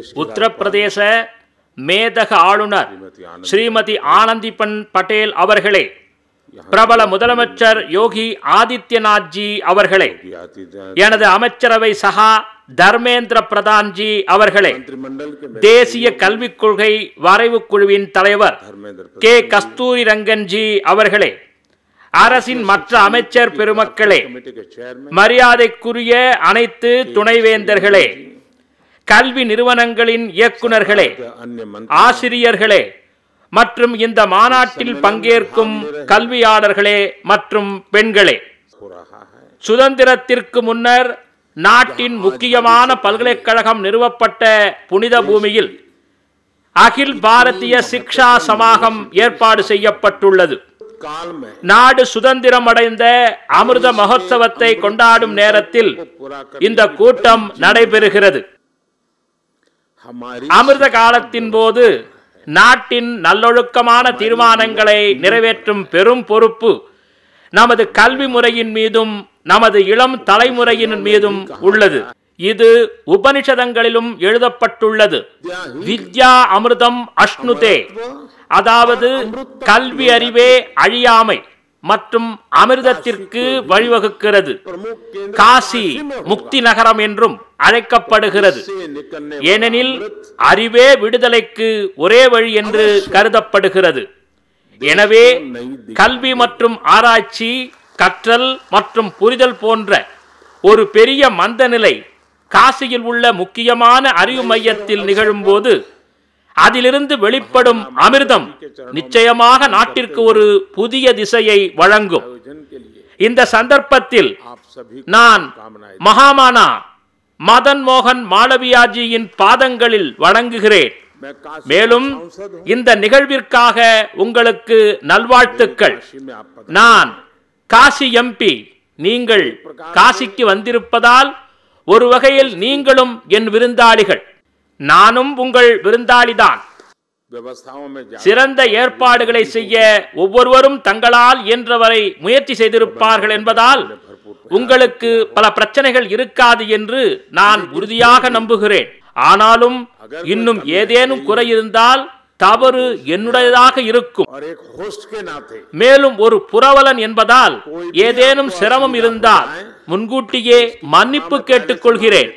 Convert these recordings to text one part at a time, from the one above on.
உத்தரப்பிரதேச மேதக ஆளுநர் ஸ்ரீமதி ஆனந்திபன் பட்டேல் அவர்களே பிரபல முதலமைச்சர் யோகி ஆதித்யநாத்ஜி அவர்களே योगी आदित्यनाथ எனது அமைச்சரவை சகா தர்மேந்திர பிரதான்ஜி அவர்களே मंत्रिमंडल के தேசிய கல்விக் கொள்கை வரைவு குழுவின் தலைவர் धर्मेंद्र கே கஸ்தூரி ரங்கன்ஜி அவர்களே அரசின் மற்ற அமைச்சர் பெருமக்களே कमेटी के चेयरमैन மரியாதைக்குரிய அனைத்து துணைவேந்தர்களே கல்வி நிறுவனங்களின் இயக்குனர்களே अन्य मंत्री ஆசிரியர்களே மற்றும் இந்த மாநாட்டில் பங்கேற்கும் கல்வியாளர்களே மற்றும் பெண்களே हो रहा है சுதந்திரத்திற்கு முன்னர் நாட்டின் முக்கியமான பல்கலைக்கழகம் நிறுவப்பட்ட புனித பூமியில் அகில் பாரதிய சிக்ஷா சமாகம் ஏற்பாடு செய்யப்பட்டுள்ளது काल में நாடு சுதந்திரம் அடைந்த அமிர்த மகோத்சவத்தை கொண்டாடும் நேரத்தில் पूरा कर இந்த கூட்டம் நடைபெறுகிறது हमारी அமிர்த காலத்தின் போது நாட்டின் நல்லொழுக்கமான தீர்மானங்களை நிறைவேற்றும் பெரும் பொறுப்பு நமது கல்வி முறையின் மீதும் நமது இளம் தலைமுறையின் மீதும் உள்ளது இது உபனிஷதங்களிலும் எழுதப்பட்டுள்ளது வித்யா அமிர்தம் அஷ்ணுதே அதாவது கல்வி அறிவே அழியாமை மற்றும் அமிர்தத்திற்கு வழிவகுக்கிறது प्रमुख केंद्र காசி முக்தி நகரம் என்றும் அழைக்கப்படுகிறது से निकलने ஏனெனில் அறிவே விடுதலைக்கு ஒரே வழி என்று கருதப்படுகிறது எனவே கல்வி மற்றும் ஆராய்ச்சி கற்றல் மற்றும் புரிதல் போன்ற ஒரு பெரிய மந்தநிலை காசியில் உள்ள முக்கியமான அறிவு மையத்தில் நிகழும்போது அதிலிருந்து வெளிப்படும் அமிர்தம் நிச்சயமாக நாட்டிற்கு ஒரு புதிய திசையை வழங்கும் आयोजन के लिए இந்த சந்தர்ப்பத்தில் आप सभी நான் कामनाएं மகாமானா மதன் மோகன் மாளவியாஜியின் பாதங்களில் வணங்குகிறேன் मैं काशी மேலும் सांसद हूँ இந்த நிகழ்விற்காக உங்களுக்கு நல்வாழ்த்துக்கள் काशी में आप पधारे। நான் காசி எம்பி நீங்கள் காசிக்கு வந்திருப்பதால் ஒரு வகையில் நீங்களும் என் விருந்தாளிகள் நானும் உங்கள் விருந்தாளிதான் व्यवस्थाओं में जा சிறந்த ஏற்பாடுகளை செய்ய ஒவ்வொருவரும் தங்களால் இயன்றவரை முயற்சி செய்திருப்பார்கள் என்பதால் உங்களுக்கு பல பிரச்சனைகள் இருக்காது என்று நான் உறுதியாக நம்புகிறேன் ஆனாலும் இன்னும் ஏதேனும் குறை இருந்தால் தவறு என்னுடையதாக இருக்கும் और एक होस्ट के नाते மேலும் ஒரு புரவலன் என்பதால் ஏதேனும் சிரமம் இருந்தால் முன்கூட்டியே மன்னிப்பு கேட்டுக்கொள்கிறேன்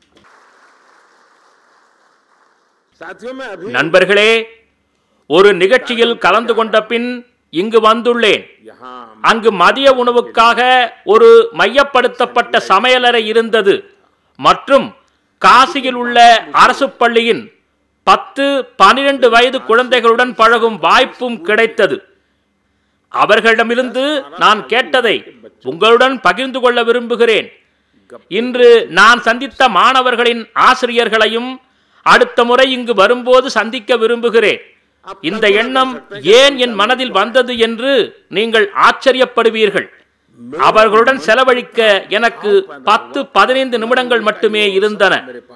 साथियों में अभी நண்பர்களே ஒரு நிகழ்ச்சியில் கலந்து கொண்ட பின் இங்கு வந்துள்ளேன் यहाँ அங்கு மதிய உணவுக்காக ஒரு மையப்படுத்தப்பட்ட சமையலறை இருந்தது மற்றும் காசியில் உள்ள அரசு பள்ளியின் பத்து பனிரெண்டு வயது குழந்தைகளுடன் பழகும் வாய்ப்பும் கிடைத்தது அவர்களிடமிருந்து நான் கேட்டதை உங்களுடன் பகிர்ந்து கொள்ள விரும்புகிறேன் இன்று நான் சந்தித்த மாணவர்களின் ஆசிரியர்களையும் அடுத்த முறை இங்கு வரும்போது சந்திக்க விரும்புகிறேன் இந்த எண்ணம் ஏன் என் மனதில் வந்தது என்று நீங்கள் ஆச்சரியப்படுவீர்கள் அவர்களுடன் செலவழிக்க எனக்கு பத்து பதினைந்து நிமிடங்கள் மட்டுமே இருந்தன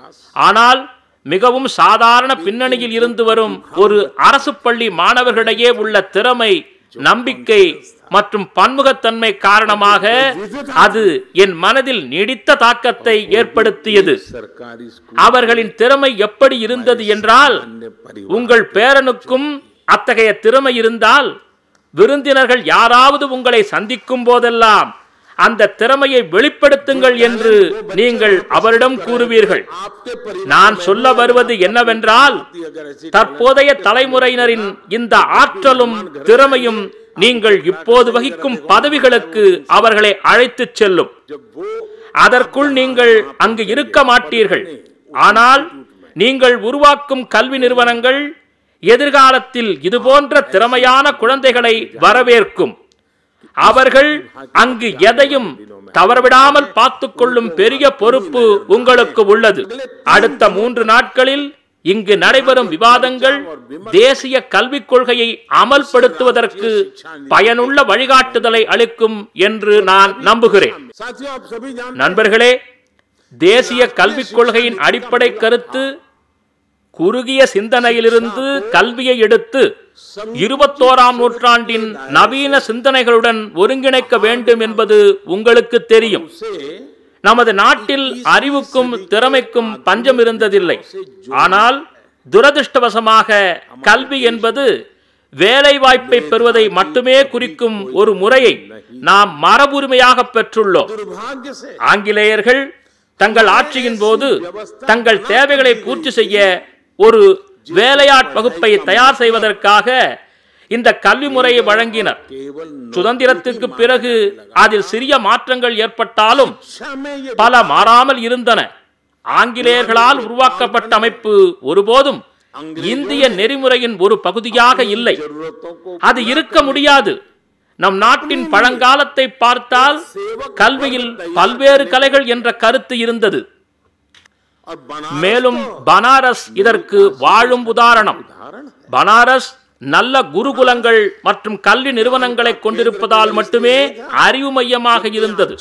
ஆனால் மிகவும் சாதாரண பின்னணியில் இருந்து வரும் ஒரு அரசு பள்ளி மாணவர்களிடையே உள்ள திறமை நம்பிக்கை மற்றும் பன்முகத்தன்மை காரணமாக அது என் மனதில் நீடித்த தாக்கத்தை ஏற்படுத்தியது सरकारी स्कूल அவர்களின் திறமை எப்படி இருந்தது என்றால் अन्य परिवार உங்கள் பேரனுக்கும் அத்தகைய திறமை இருந்தால் விருந்தினர்கள் யாராவது உங்களை சந்திக்கும் போதெல்லாம் அந்த திறமையை வெளிப்படுத்துங்கள் என்று நீங்கள் அவரிடம் கூறுவீர்கள் आपके परिवार நான் சொல்ல வருவது என்னவென்றால் की अगर ऐसी தற்போதைய தலைமுறையினரின் இந்த ஆற்றலும் திறமையும் நீங்கள் இப்போது வகிக்கும் பதவிகளுக்கு அவர்களை அழைத்துச் செல்லும் जब वो அதற்குள் நீங்கள் அங்கு இருக்க மாட்டீர்கள் ஆனால் நீங்கள் உருவாக்கும் கல்வி நிறுவனங்கள் எதிர்காலத்தில் இதுபோன்ற திறமையான குழந்தைகளை வரவேற்கும் அவர்கள் அங்கு எதையும் தவறவிடாமல் பார்த்துக் கொள்ளும் பெரிய பொறுப்பு உங்களுக்கு உள்ளது அடுத்த மூன்று நாட்களில் இங்கு நடைபெறும் விவாதங்கள் தேசிய கல்விக் கொள்கையை அமல்படுத்துவதற்கு பயனுள்ள வழிகாட்டுதலை அளிக்கும் என்று நான் நம்புகிறேன் साथियों आप सभी जानते நண்பர்களே தேசிய கல்விக் கொள்கையின் அடிப்படை கருத்து குறுகிய சிந்தனையிலிருந்து கல்வியை எடுத்து இருபத்தோராம் நூற்றாண்டின் நவீன சிந்தனைகளுடன் ஒருங்கிணைக்க வேண்டும் என்பது உங்களுக்கு தெரியும் से நமது நாட்டில் அறிவுக்கும் திறமைக்கும் பஞ்சம் இருந்ததில்லை ஆனால் துரதிருஷ்டவசமாக கல்வி என்பது வேலை வாய்ப்பை பெறுவதை மட்டுமே குறிக்கும் ஒரு முறையை நாம் மரபுரிமையாக பெற்றுள்ளோம் दुर्भाग्य से ஆங்கிலேயர்கள் தங்கள் ஆட்சியின் போது தங்கள் தேவைகளை பூர்த்தி செய்ய ஒரு வேலையாட் வகுப்பை தயார் செய்வதற்காக இந்த கல்வி முறையை வழங்கினர் केवल சுதந்திரத்திற்கு பிறகு அதில் சிறிய மாற்றங்கள் ஏற்பட்டாலும் शिक्षा में ये பல மாறாமல் இருந்தன ஆங்கிலேயர்களால் உருவாக்கப்பட்ட அமைப்பு ஒருபோதும் இந்திய நெறிமுறையின் ஒரு பகுதியாக இல்லை जरूरतों को அது இருக்க முடியாது நம் நாட்டின் பழங்காலத்தை பார்த்தால் கல்வியில் பல்வேறு கலைகள் என்ற கருத்து இருந்தது और बना மேலும் பனாரஸ் இதற்கு வாழும் உதாரணம் उदाहरण है பனாரஸ் நல்ல குருகுலங்கள் மற்றும் கல்வி நிறுவனங்களை கொண்டிருப்பதால் மட்டுமே அறிவு மையமாக இருந்தது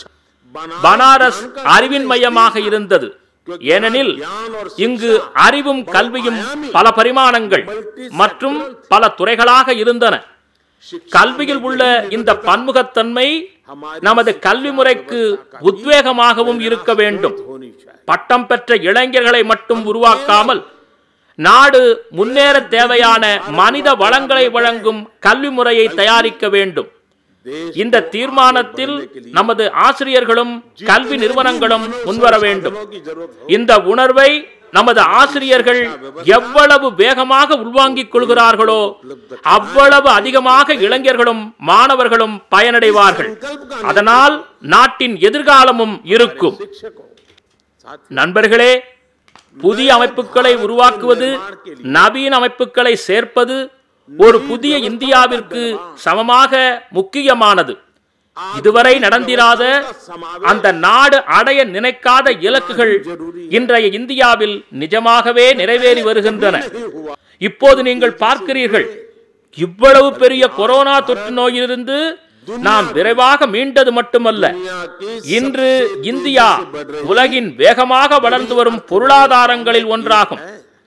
பனாரஸ் அறிவின் மையமாக இருந்தது ஏனெனில் இங்கு அறிவும் கல்வியும் பல பரிமாணங்கள் மற்றும் பல துறைகளாக இருந்தன கல்வியில் உள்ள இந்த பன்முகத்தன்மை நமது கல்வி முறைக்கு உத்வேகமாகவும் இருக்க வேண்டும் होनी चाहिए பட்டம் பெற்ற இளைஞர்களை மட்டும் உருவாக்காமல் நாடு முன்னேற தேவையான மனித வளங்களை வழங்கும் கல்வி முறையை தயாரிக்க வேண்டும் देश இந்த தீர்மானத்தில் நமது ஆசிரியர்களும் கல்வி நிறுவனங்களும் முன்வர வேண்டும் की जरूरत हो இந்த உணர்வை நமது ஆசிரியர்கள் எவ்வளவு வேகமாக உள்வாங்கிக் கொள்கிறார்களோ அவ்வளவு அதிகமாக இளைஞர்களும் மாணவர்களும் பயனடைவார்கள் அதனால் நாட்டின் எதிர்காலமும் இருக்கும் शिक्षकों साथ நண்பர்களே புதிய அமைப்புகளை உருவாக்குவது நவீன அமைப்புகளை சேர்ப்பது ஒரு புதிய இந்தியாவிற்கு சமமாக முக்கியமானது இதுவரை நடந்திராத அந்த நாடு அடைய நினைக்காத இலக்குகள் இன்றைய இந்தியாவில் நிஜமாகவே நிறைவேறி வருகின்றன இப்போது நீங்கள் பார்க்கிறீர்கள் இவ்வளவு பெரிய கொரோனா தொற்று நோயிலிருந்து நாம் விரைவாக மீண்டது மட்டுமல்ல दुनिया की இன்று இந்தியா உலகின் வேகமாக வளர்ந்து வரும் பொருளாதாரங்களில் ஒன்றாகும்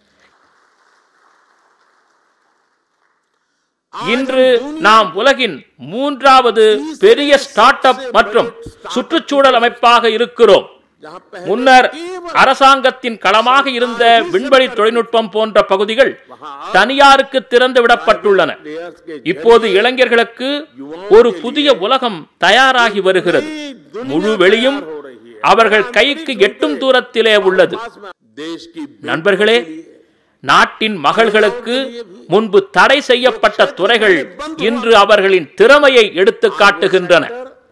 இன்று நாம் உலகின் மூன்றாவது பெரிய ஸ்டார்ட் அப் மற்றும் சுற்றுச்சூழல் அமைப்பாக இருக்கிறோம் जहाँ पहले முன்னர் அரசாங்கத்தின் களமாக இருந்த விண்வெளி தொழில்நுட்பம் போன்ற பகுதிகள் தனியாருக்கு திறந்து விடப்பட்டுள்ளன players के இப்போது இளைஞர்களுக்கு ஒரு புதிய உலகம் தயாராகி வருகிறது முழு வெளியும் அவர்கள் கைக்கு எட்டும் தூரத்திலே உள்ளது पास में देश की நண்பர்களே நாட்டின் மகள்களுக்கு முன்பு தடை செய்யப்பட்ட துறைகள் இன்று அவர்களின் திறமையை எடுத்து காட்டுகின்றன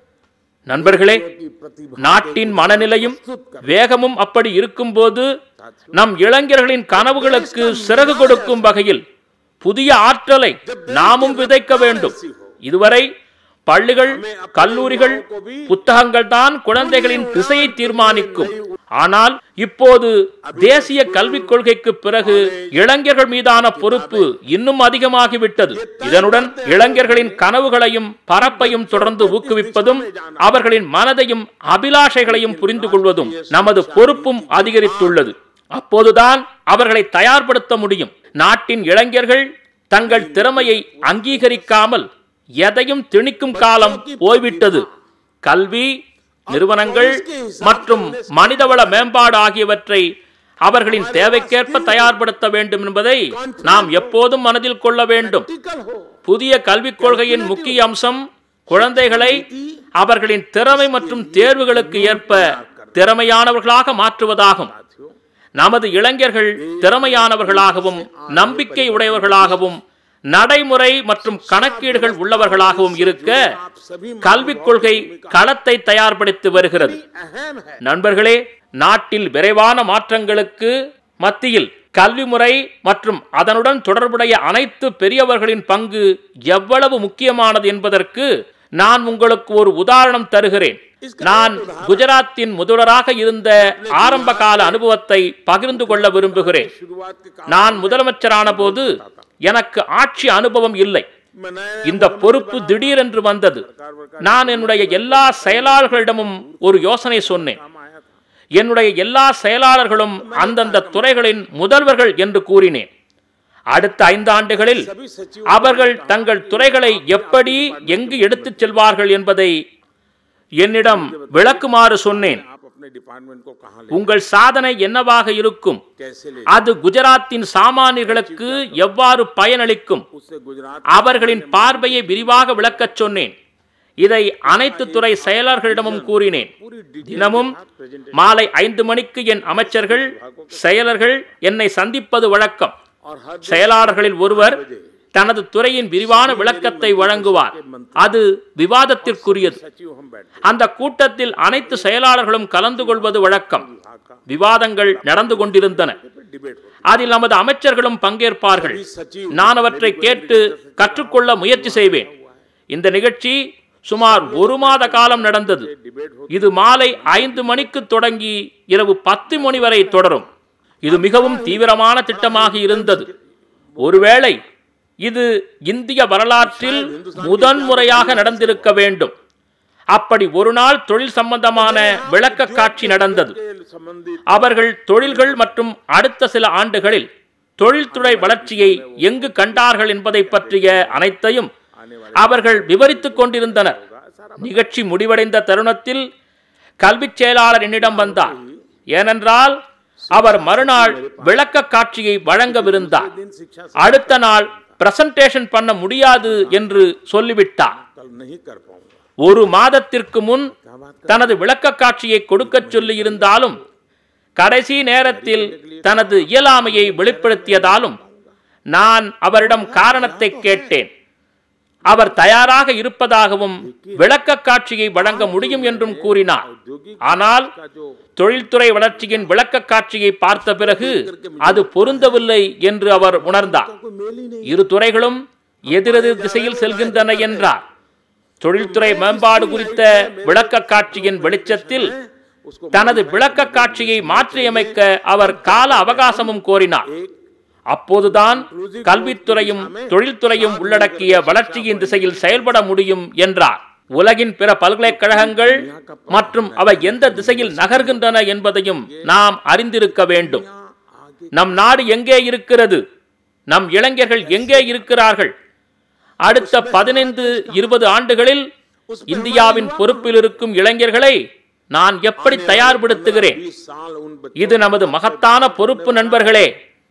நண்பர்களே की प्रतिभा நாட்டின் மனநிலையும் வேகமும் அப்படி இருக்கும்போது நம் இளைஞர்களின் கனவுகளுக்கு சிறகு கொடுக்கும் வகையில் புதிய ஆற்றலை நாமும் விதைக்க வேண்டும் இதுவரை பள்ளிகள் கல்லூரிகள் புத்தகங்கள் தான் குழந்தைகளின் திசையை தீர்மானிக்கும் ஆனால் இப்போது தேசிய கல்விக் கொள்கைக்கு பிறகு இளைஞர்கள் மீதான பொறுப்பு இன்னும் அதிகமாகிவிட்டது இதனுடன் இளைஞர்களின் கனவுகளையும் பரப்பையும் தொடர்ந்து ஊக்குவிப்பதும் அவர்களின் மனதையும் அபிலாஷைகளையும் புரிந்து கொள்வதும் நமது பொறுப்பும் அதிகரித்துள்ளது அப்போதுதான் அவர்களை தயார்படுத்த முடியும் நாட்டின் இளைஞர்கள் தங்கள் திறமையை அங்கீகரிக்காமல் எதையும் திணிக்கும் காலம் போய்விட்டது கல்வி நிறுவனங்கள் மற்றும் மனிதவள மேம்பாடு ஆகியவற்றை அவர்களின் தேவைக்கேற்ப தயார்படுத்த வேண்டும் என்பதை நாம் எப்போதும் மனதில் கொள்ள வேண்டும் टिकल हो புதிய கல்விக் கொள்கையின் முக்கிய அம்சம் குழந்தைகளை அவர்களின் திறமை மற்றும் தேர்வுகளுக்கு ஏற்ப திறமையானவர்களாக மாற்றுவதாகும் நமது இளைஞர்கள் திறமையானவர்களாகவும் நம்பிக்கை உடையவர்களாகவும் நடைமுறை மற்றும் கணக்கீடுகள் உள்ளவர்களாகவும் இருக்க கல்விக் கொள்கை களத்தை தயார்படுத்தி வருகிறது अहम है நண்பர்களே நாட்டில் விரைவான மாற்றங்களுக்கு மத்தியில் கல்வி முறை மற்றும் அதனுடன் தொடர்புடைய அனைத்து பெரியவர்களின் பங்கு எவ்வளவு முக்கியமானது என்பதற்கு நான் உங்களுக்கு ஒரு உதாரணம் தருகிறேன் நான் குஜராத்தின் முதல்வராக இருந்த ஆரம்ப கால அனுபவத்தை பகிர்ந்து கொள்ள விரும்புகிறேன் शुरुआत के काम நான் முதலமைச்சரான போது எனக்கு ஆட்சி அனுபவம் இல்லை में नए இந்த பொறுப்பு திடீரென்று வந்தது நான் என்னுடைய எல்லா செயலாளர்களிடமும் ஒரு யோசனை சொன்னேன் काम आया था என்னுடைய எல்லா செயலாளர்களும் அந்தந்த துறைகளின் முதல்வர்கள் என்று கூறினேன் அடுத்த ஐந்து ஆண்டுகளில் सभी सचिव அவர்கள் தங்கள் துறைகளை எப்படி எங்கு எடுத்துச் செல்வார்கள் என்பதை என்னிடம் விளக்குமாறு சொன்னேன் आप अपने अपने डिपार्टमेंट को कहाँ ले உங்கள் சாதனை என்னவாக இருக்கும் कैसे ले அது குஜராத்தின் சாமானியர்களுக்கு எவ்வாறு பயனளிக்கும் उससे गुजरात அவர்களின் பார்வையை விரிவாக விளக்கச் சொன்னேன் இதை அனைத்து துறை செயலர்களிடமும் கூறினேன் पूरी डिटेल தினமும் प्रेजेंटेशन மாலை ஐந்து மணிக்கு என் அமைச்சர்கள் செயலர்கள் என்னை சந்திப்பது வழக்கம் और हर செயலாளர்களில் ஒருவர் தனது துறையின் விரிவான விளக்கத்தை வழங்குவார் அது விவாதத்திற்குரியது सचिव हम बैठते அந்த கூட்டத்தில் அனைத்து செயலாளர்களும் கலந்து கொள்வது வழக்கம் विभाग का விவாதங்கள் நடந்து கொண்டிருந்தன डिबेट होती அதில் நமது அமைச்சர்களும் பங்கேற்பார்கள் सचिव நான் அவற்றை கேட்டு கற்றுக்கொள்ள முயற்சி செய்வேன் இந்த நிகழ்ச்சி சுமார் ஒரு மாத காலம் நடந்தது डिबेट होती இது மாலை ஐந்து மணிக்கு தொடங்கி இரவு பத்து மணி வரை தொடரும் இது மிகவும் தீவிரமான திட்டமாக இருந்தது ஒருவேளை இது இந்திய வரலாற்றில் முதன்முறையாக நடந்திருக்க வேண்டும் அப்படி ஒரு நாள் தொழில் சம்பந்தமான விளக்க காட்சி நடந்தது के संबंधित அவர்கள் தொழில்கள் மற்றும் அடுத்த சில ஆண்டுகளில் தொழில்துறை வளர்ச்சியை எங்கு கண்டார்கள் என்பதை பற்றிய அனைத்தையும் आने वाले அவர்கள் விவரித்துக் கொண்டிருந்தனர் நிகழ்ச்சி முடிவடைந்த தருணத்தில் கல்விச் செயலாளர் என்னிடம் வந்தார் ஏனென்றால் அவர் மறுநாள் விளக்க காட்சியை வழங்கவிருந்தார் दिन शिक्षा அடுத்த நாள் பிரசன்டேஷன் பண்ண முடியாது என்று சொல்லிவிட்டார் कल नहीं कर पाऊंगा ஒரு மாதத்திற்கு முன் தனது விளக்க காட்சியை கொடுக்கச் சொல்லி இருந்தாலும் கடைசி நேரத்தில் தனது இயலாமையை வெளிப்படுத்தியதாலும் நான் அவரிடம் காரணத்தை கேட்டேன் அவர் தயாராக இருப்பதாகவும் விளக்க காட்சியை வழங்க முடியும் என்றும் கூறினார் ஆனால் का जो தொழில்துறை வளர்ச்சியின் விளக்க காட்சியை பார்த்த பிறகு அது பொருந்தவில்லை என்று அவர் உணர்ந்தார் कोई मेल ही नहीं இரு துறைகளும் எதிரெதிர் திசையில் செல்கின்றன என்றார் தொழில்துறை மேம்பாடு குறித்த விளக்க காட்சியின் வெளிச்சத்தில் उसको தனது விளக்க காட்சியை மாற்றியமைக்க அவர் கால அவகாசமும் கோரினார் அப்போதுதான் கல்வித்துறையும் தொழில்துறையும் உள்ளடக்கிய வளர்ச்சியின் திசையில் செயல்பட முடியும் என்றார் உலகின் பிற பல்கலைக்கழகங்கள் மற்றும் அவை எந்த திசையில் நகர்கின்றன என்பதையும் நாம் அறிந்திருக்க வேண்டும் आगे நம் நாடு எங்கே இருக்கிறது நம் இளைஞர்கள் எங்கே இருக்கிறார்கள் அடுத்த பதினைந்து இருபது ஆண்டுகளில் இந்தியாவின் பொறுப்பில் இருக்கும் இளைஞர்களை நான் எப்படி தயார்படுத்துகிறேன் बीस साल उन बच्चों இது நமது மகத்தான பொறுப்பு நண்பர்களே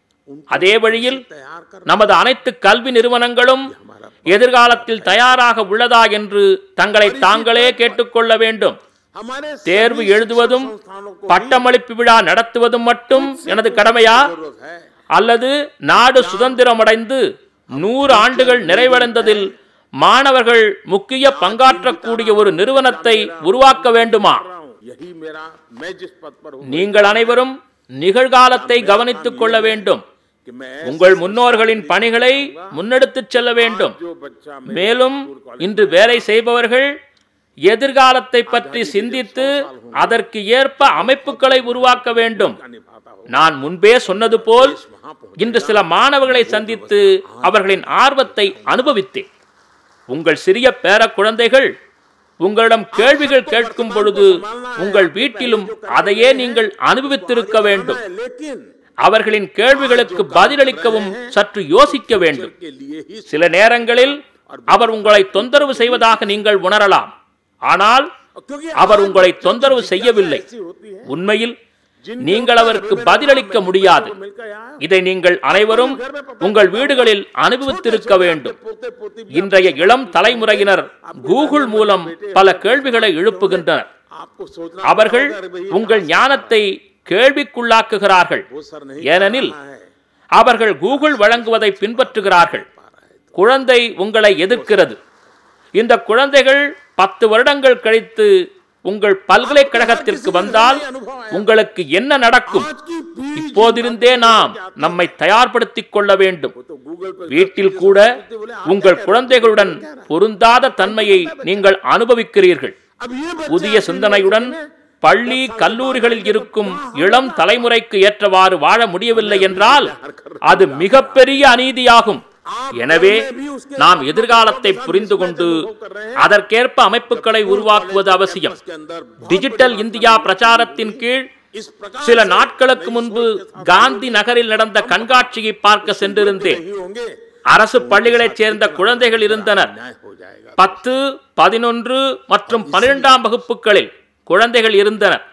அதே வழியில் तैयार कर நமது அனைத்து கல்வி நிறுவனங்களும் எதிர்காலத்தில் தயாராக உள்ளதா என்று தங்களை தாங்களே கேட்டுக்கொள்ள வேண்டும் हमारे தேர்வு सभी எழுதுவதும் शिक्षण संस्थानों को பட்டமளிப்பு விழா நடத்துவதும் மட்டும் எனது கடமையா जरूरत है அல்லது நாடு சுதந்திரமடைந்து நூறு ஆண்டுகள் நிறைவடைந்ததில் மாணவர்கள் முக்கிய பங்காற்றக்கூடிய ஒரு நிறுவனத்தை உருவாக்க வேண்டுமா रहा हूं यही मेरा मैं जिस पद पर हूं நீங்கள் அனைவரும் நிகழ்காலத்தை கவனித்துக் கொள்ள வேண்டும் कि मैं உங்கள் முன்னோர்களின் பணிகளை முன்னெடுத்துச் செல்ல வேண்டும் जो बच्चा मैं மேலும் இன்று வேலை செய்பவர்கள் எதிர்காலத்தை பற்றி சிந்தித்து அதற்கு ஏற்ப அமைப்புகளை உருவாக்க வேண்டும் निभाता हूं நான் முன்பே சொன்னது போல் இன்று சில மாணவர்களை சந்தித்து அவர்களின் ஆர்வத்தை அனுபவித்தேன் உங்கள் சிறிய பேர குழந்தைகள் உங்களிடம் கேள்விகள் கேட்கும் பொழுது உங்கள் வீட்டிலும் அதையே நீங்கள் அனுபவித்திருக்க வேண்டும் लेकिन அவர்களின் கேள்விகளுக்கு பதிலளிக்கவும் சற்று யோசிக்க வேண்டும் के लिए ही சில நேரங்களில் அவர் உங்களை தொந்தரவு செய்வதாக நீங்கள் உணரலாம் ஆனால் क्योंकि அவர் உங்களை தொந்தரவு செய்யவில்லை ऐसी होती है உண்மையில் நீங்கள் அவருக்கு பதிலளிக்க முடியாது मिलकर यहाँ இதை நீங்கள் அனைவரும் உங்கள் வீடுகளில் அனுபவித்திருக்க வேண்டும் पोते पोती இன்றைய இளம் தலைமுறையினர் கூகுள் மூலம் பல கேள்விகளை எழுப்புகின்றனர் आपको सोचना அவர்கள் पड़ेगा, अरे भई, உங்கள் ஞானத்தை கேள்விக்குள்ளாக்குகிறார்கள் वो सर नहीं ஏனெனில் करना है அவர்கள் கூகுள் வழங்குவதை பின்பற்றுகிறார்கள் குழந்தை உங்களை எதிர்க்கிறது இந்த குழந்தைகள் பத்து வருடங்கள் கழித்து உங்கள் பல்கலைக்கழகத்திற்கு வந்தால் உங்களுக்கு என்ன நடக்கும் आज की पीढ़ी இப்போதிருந்தே நாம் நம்மை தயார்படுத்திக் கொள்ள வேண்டும் तो गूगल पे வீட்டில் கூட உங்கள் குழந்தைகளுடன் பொருந்தாத தன்மையை நீங்கள் அனுபவிக்கிறீர்கள் अब ये बच्चे புதிய சிந்தனையுடன் பள்ளி கல்லூரிகளில் இருக்கும் இளம் தலைமுறைக்கு ஏற்றவாறு வாழ முடியவில்லை என்றால் அது மிகப்பெரிய அநீதியாகும் எனவே நாம் எதிர்காலத்தை புரிந்து கொண்டு அதற்கேற்ப அமைப்புகளை உருவாக்குவது அவசியம் के अंदर டிஜிட்டல் இந்தியா பிரச்சாரத்தின் கீழ் इस प्रकार சில நாட்களுக்கு முன்பு காந்தி நகரில் நடந்த கண்காட்சியை பார்க்க சென்றிருந்தேன் ही होंगे அரசு பள்ளிகளைச் சேர்ந்த குழந்தைகள் இருந்தனர் न्याय हो जाएगा பத்து பதினொன்று மற்றும் பன்னிரெண்டாம் வகுப்புகளில் குழந்தைகள் இருந்தனர்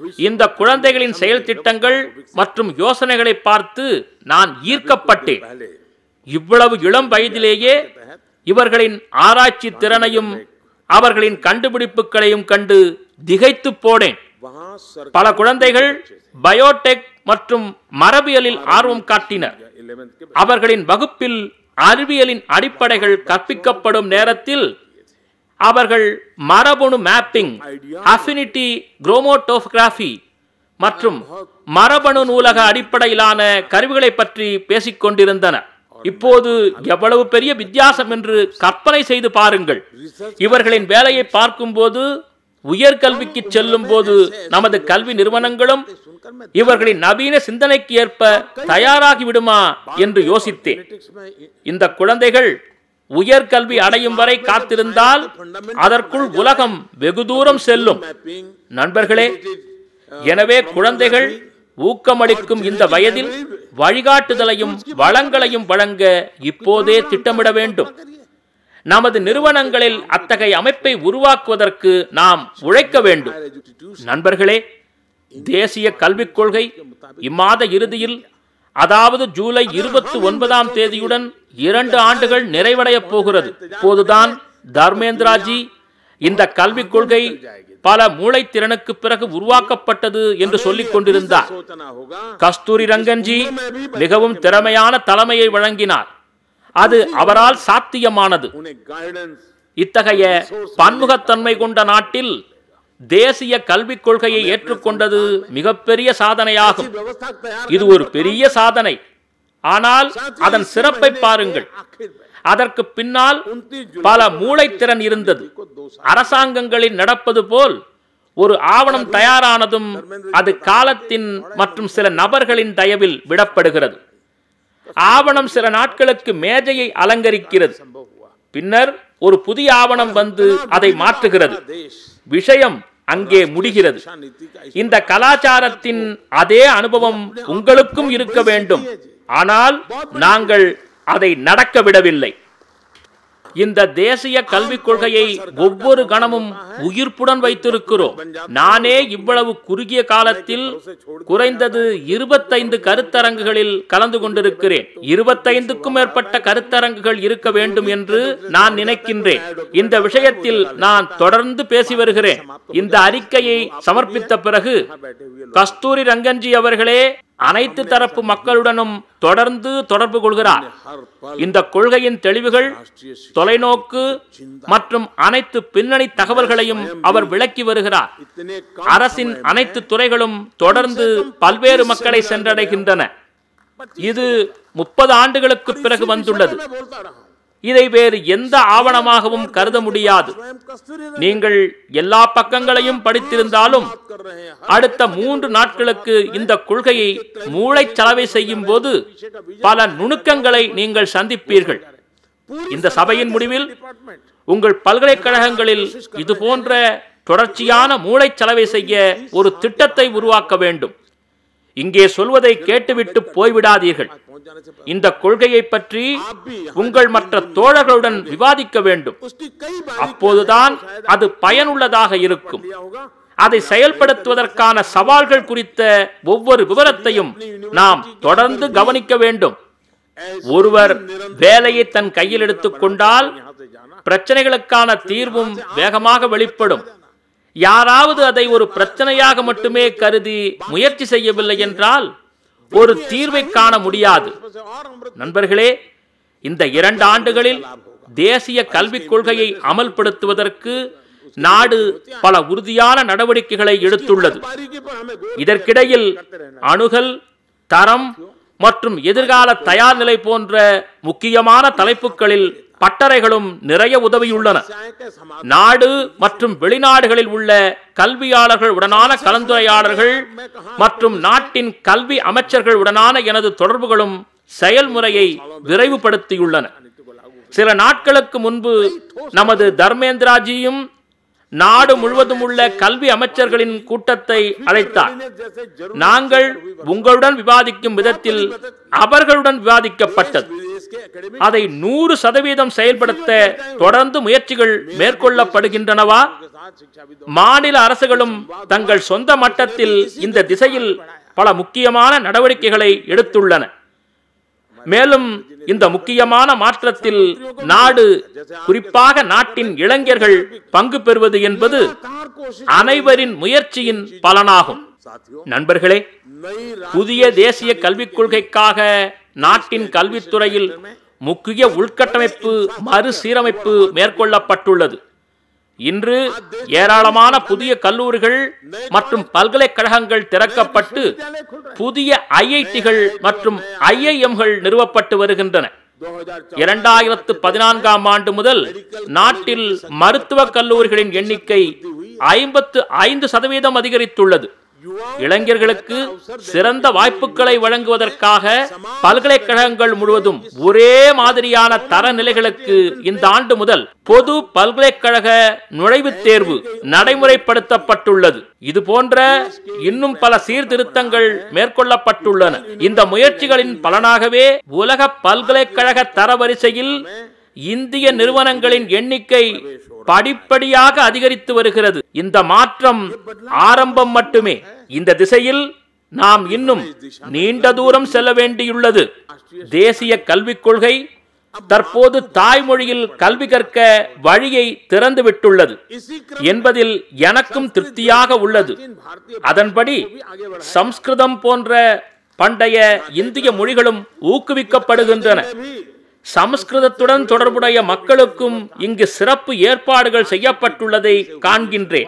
இந்த குழந்தைகளின் செயல் திட்டங்கள் மற்றும் யோசனைகளை பார்த்து நான் ஈர்க்கப்பட்டேன் पहले இவ்வளவு இளம் வயதிலேயே இவர்களின் ஆராய்ச்சி திறனையும் அவர்களின் கண்டுபிடிப்புகளையும் கண்டு திகைத்துப் போனேன் वहाँ सर பல குழந்தைகள் பயோடெக் மற்றும் மரபியலில் ஆர்வம் காட்டினர் इलेवेंथ के அவர்களின் வகுப்பில் அறிவியலின் அடிப்படைகள் கற்பிக்கப்படும் நேரத்தில் அவர்கள் மரபணு மேப்பிங் அஃபினிட்டி குரோமோட்டோகிராஃபி மற்றும் மரபணு நூலக அடிப்படையிலான கருவிகளை பற்றி பேசிக் கொண்டிருந்தனர் இப்போது எவ்வளவு பெரிய வித்தியாசம் என்று கற்பனை செய்து பாருங்கள் இவர்களின் வேலையை பார்க்கும்போது உயர்கல்விக்கு செல்லும் போது நமது கல்வி நிறுவனங்களும் सुनकर मैं இவர்களின் நவீன சிந்தனைக்கு ஏற்ப தயாராகி விடுமா என்று யோசித்தேன் पॉलिटिक्स में இந்த குழந்தைகள் உயர்கல்வி அடையும் வரை காத்திருந்தால் அதற்குள் உலகம் வெகு தூரம் செல்லும் मैपिंग நண்பர்களே எனவே குழந்தைகள் ஊக்கமளிக்கும் இந்த வயதில் வழிகாட்டுதலையும் வளங்களையும் வழங்க இப்போதே திட்டமிட வேண்டும் நமது நிறுவனங்களில் அத்தகைய அமைப்பை உருவாக்குவதற்கு நாம் உழைக்க வேண்டும் एजुकेशन நண்பர்களே தேசிய கல்விக் கொள்கை இம்மாத இறுதியில் அதாவது ஜூலை இருபத்தி ஒன்பதாம் தேதியுடன் இரண்டு ஆண்டுகள் நிறைவடையப் போகிறது இப்போதுதான் தர்மேந்திராஜி இந்த கல்விக் கொள்கை பல மூளைத்திறனுக்கு பிறகு உருவாக்கப்பட்டது என்று சொல்லிக் கொண்டிருந்தார் सोचना होगा கஸ்தூரி ரங்கன்ஜி மிகவும் திறமையான தலைமையை வழங்கினார் அது அவரால் சாத்தியமானது उन्हें गाइडेंस இத்தகைய பன்முகத்தன்மை கொண்ட நாட்டில் தேசிய கல்விக் கொள்கையை ஏற்றுக்கொண்டது மிகப்பெரிய சாதனையாகும் व्यवस्था तैयार இது ஒரு பெரிய சாதனை ஆனால் அதன் சிறப்பை பாருங்கள் आखिर में அதற்கு பின்னால் 29 பல மூளைத்திறன் இருந்தது को दो साल அரசாங்கங்களில் நடப்பது போல் ஒரு ஆவணம் தயாரானதும் அது காலத்தின் மற்றும் சில நபர்களின் தயவில் விடப்படுகிறது ஆவணம் சில நாட்களுக்கு மேஜையை அலங்கரிக்கிறது संभव हुआ பின்னர் ஒரு புதிய ஆவணம் வந்து அதை மாற்றுகிறது देश விஷயம் அங்கே முடிகிறது शिक्षा नीति का இந்த கலாச்சாரத்தின் அதே அனுபவம் உங்களுக்கும் இருக்க வேண்டும் ஆனால் நாங்கள் அதை நடக்க விடவில்லை இந்த தேசிய கல்விக் கொள்கையை ஒவ்வொரு கணமும் உயிர்ப்புடன் வைத்திருக்கிறோம் நானே இவ்வளவு குறுகிய காலத்தில் குறைந்தது இருபத்தைந்து கருத்தரங்குகளில் கலந்து கொண்டிருக்கிறேன் இருபத்தைந்துக்கும் மேற்பட்ட கருத்தரங்குகள் இருக்க வேண்டும் என்று நான் நினைக்கின்றேன் இந்த விஷயத்தில் நான் தொடர்ந்து பேசி வருகிறேன் இந்த அறிக்கையை சமர்ப்பித்த பிறகு बैठे हुए கஸ்தூரி ரங்கன்ஜி அவர்களே அனைத்து தரப்பு மக்களுடனும் தொடர்ந்து தொடர்பு கொள்கிறார் हर पल இந்த கொள்கையின் தெளிவுகள் राष्ट्रीय शिक्षा தொலைநோக்கு மற்றும் அனைத்து பின்னணி தகவல்களையும் அவர் விளக்கி வருகிறார் इतने அரசின் அனைத்து துறைகளும் தொடர்ந்து பல்வேறு மக்களை சென்றடைகின்றன இது முப்பது ஆண்டுகளுக்கு பிறகு வந்துள்ளது मैं बोलता रहा हूं இதை வேறு எந்த ஆவணமாகவும் கருத முடியாது स्वयं कस्तूरी रंगन நீங்கள் எல்லா பக்கங்களையும் படித்திருந்தாலும் बात कर रहे हैं அடுத்த மூன்று நாட்களுக்கு இந்த கொள்கையை மூளைச்சலவை செய்யும் போது பல நுணுக்கங்களை நீங்கள் சந்திப்பீர்கள் இந்த சபையின் முடிவில் डिपार्टमेंट உங்கள் பல்கலைக்கழகங்களில் இது போன்ற தொடர்ச்சியான மூளைச்சலவை செய்ய ஒரு திட்டத்தை உருவாக்க வேண்டும் இங்கே சொல்வதை கேட்டுவிட்டு போய்விடாதீர்கள் पहुंच जाने से पहले இந்த கொள்கையை பற்றி உங்கள் மற்ற தோழர்களுடன் விவாதிக்க வேண்டும் उसकी कई बार அப்போதுதான் அது பயனுள்ளதாக இருக்கும் लिया होगा அதை செயல்படுத்துவதற்கான சவால்கள் குறித்த ஒவ்வொரு விவரத்தையும் நாம் தொடர்ந்து கவனிக்க வேண்டும் ஒருவர் வேலையை தன் கையில் எடுத்துக்கொண்டால் यहाँ से जाना பிரச்சனைகளுக்கான தீர்வும் வேகமாக வெளிப்படும் யாராவது அதை ஒரு பிரச்சனையாக மட்டுமே கருதி முயற்சி செய்யவில்லை என்றால் ஒரு தீர்வை காண முடியாது उसमें से और अमृत நண்பர்களே இந்த இரண்டு ஆண்டுகளில் தேசிய கல்விக் கொள்கையை அமல்படுத்துவதற்கு நாடு பல உறுதியான நடவடிக்கைகளை எடுத்துள்ளது बारीकी पर हमें गौर இதற்கிடையில் அணுகல் தரம் மற்றும் எதிர்கால தயார் நிலை போன்ற முக்கியமான தலைப்புகளில் பட்டறைகளும் நிறைய உதவியுள்ளன चाहे के समाज நாடு மற்றும் வெளிநாடுகளில் உள்ள கல்வியாளர்கள் உடனான கலந்துரையாடல்கள் மற்றும் நாட்டின் கல்வி அமைச்சர்கள் உடனான எனது தொடர்புகளும் செயல்முறையை விரைவுபடுத்தியுள்ளன சில நாட்களுக்கு முன்பு நமது தர்மேந்திராஜியும் நாடு முழுவதும் உள்ள கல்வி அமைச்சர்களின் கூட்டத்தை அழைத்தார் जैसे जरूर நாங்கள் உங்களுடன் விவாதிக்கும் விதத்தில் அவர்களுடன் விவாதிக்கப்பட்டது विदेश इसके एकेडमिक அதை நூறு சதவீதம் செயல்படுத்த தொடர்ந்து முயற்சிகள் மேற்கொள்ளப்படுகின்றனவா के साथ शिक्षाविदों மாநில அரசுகளும் தங்கள் சொந்த மட்டத்தில் இந்த திசையில் பல முக்கியமான நடவடிக்கைகளை எடுத்துள்ளன மேலும் இந்த முக்கியமான மாற்றத்தில் நாடு குறிப்பாக நாட்டின் இளைஞர்கள் பங்கு பெறுவது என்பது लगातार कोशिश அனைவரின் முயற்சியின் பலனாகும் साथियों நண்பர்களே नई புதிய தேசிய கல்விக் கொள்கைக்காக நாட்டின் கல்வித்துறையில் முக்கிய உள்கட்டமைப்பு மறுசீரமைப்பு மேற்பட்டுள்ளது இன்று ஏராளமான புதிய கல்லூரிகள் மற்றும் பல்கலைக்கழகங்கள் திறக்கப்பட்டு विद्यालय खुल रहे புதிய ஐஐடிகள் மற்றும் ஐஐஎம்கள் நிறுவப்பட்டு வருகின்றன 2014 இரண்டாயிரத்து பதினான்காம் ஆண்டு முதல் நாட்டில் மருத்துவக் கல்லூரிகளின் எண்ணிக்கை ஐம்பத்து ஐந்து சதவீதம் அதிகரித்துள்ளது இளைஞர்களுக்கு சிறந்த வாய்ப்புகளை வழங்குவதற்காக பல்கலைக்கழகங்கள் முழுவதும் ஒரே மாதிரியான தரநிலைகளுக்கு இந்த ஆண்டு முதல் பொது பல்கலைக்கழக நுழைவுத் தேர்வு நடைமுறைப்படுத்தப்பட்டுள்ளது இது போன்ற இன்னும் பல சீர்திருத்தங்கள் மேற்கொள்ளப்பட்டுள்ளன இந்த முயற்சிகளின் பலனாகவே உலக பல்கலைக்கழக தரவரிசையில் இந்திய நிறுவனங்களின் எண்ணிக்கை படிப்படியாக அதிகரித்து வருகிறது இந்த மாற்றம் ஆரம்பம் மட்டுமே இந்த திசையில் நாம் இன்னும் நீண்ட தூரம் செல்ல வேண்டியுள்ளது தேசிய கல்விக் கொள்கை தற்போது தாய்மொழியில் கல்வி கற்க வழியை திறந்துவிட்டுள்ளது इसी क्रम என்பதில் எனக்கும் திருப்தியாக உள்ளது में भारतीय அதன்படி आगे बढ़ा சம்ஸ்கிருதம் போன்ற பண்டைய இந்திய மொழிகளும் ஊக்குவிக்கப்படுகின்றன भी சமஸ்கிருதத்துடன் தொடர்புடைய மக்களுக்கும் இங்கு சிறப்பு ஏற்பாடுகள் செய்யப்பட்டுள்ளதை காண்கின்றேன்